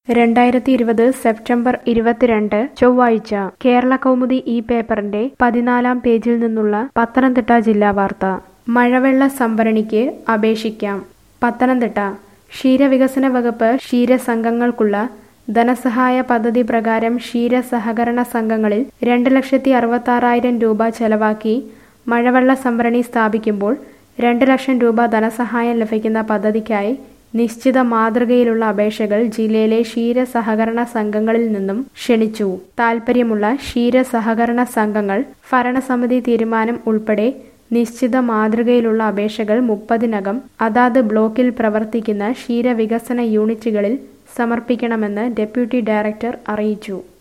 രണ്ടായിരത്തി ഇരുപത് സെപ്റ്റംബർ ഇരുപത്തിരണ്ട് ചൊവ്വാഴ്ച കേരള കൗമുദി ഈ പേപ്പറിന്റെ പതിനാലാം പേജിൽ നിന്നുള്ള പത്തനംതിട്ട ജില്ലാ വാർത്ത മഴവെള്ള സംഭരണിക്ക് അപേക്ഷിക്കാം പത്തനംതിട്ട ക്ഷീരവികസന വകുപ്പ് ക്ഷീരസംഘങ്ങൾക്കുള്ള ധനസഹായ പദ്ധതി പ്രകാരം ക്ഷീര സഹകരണ സംഘങ്ങളിൽ രണ്ട് ലക്ഷത്തി അറുപത്താറായിരം രൂപ ചെലവാക്കി മഴവെള്ള സംഭരണി സ്ഥാപിക്കുമ്പോൾ രണ്ട് ലക്ഷം രൂപ ധനസഹായം ലഭിക്കുന്ന പദ്ധതിക്കായി നിശ്ചിത മാതൃകയിലുള്ള അപേക്ഷകൾ ജില്ലയിലെ ക്ഷീര സഹകരണ സംഘങ്ങളിൽ നിന്നും ക്ഷണിച്ചു താൽപ്പര്യമുള്ള ക്ഷീര സഹകരണ സംഘങ്ങൾ ഭരണസമിതി തീരുമാനം ഉൾപ്പെടെ നിശ്ചിത മാതൃകയിലുള്ള അപേക്ഷകൾ മുപ്പതിനകം അതാത് ബ്ലോക്കിൽ പ്രവർത്തിക്കുന്ന ക്ഷീരവികസന യൂണിറ്റുകളിൽ സമർപ്പിക്കണമെന്ന് ഡെപ്യൂട്ടി ഡയറക്ടർ അറിയിച്ചു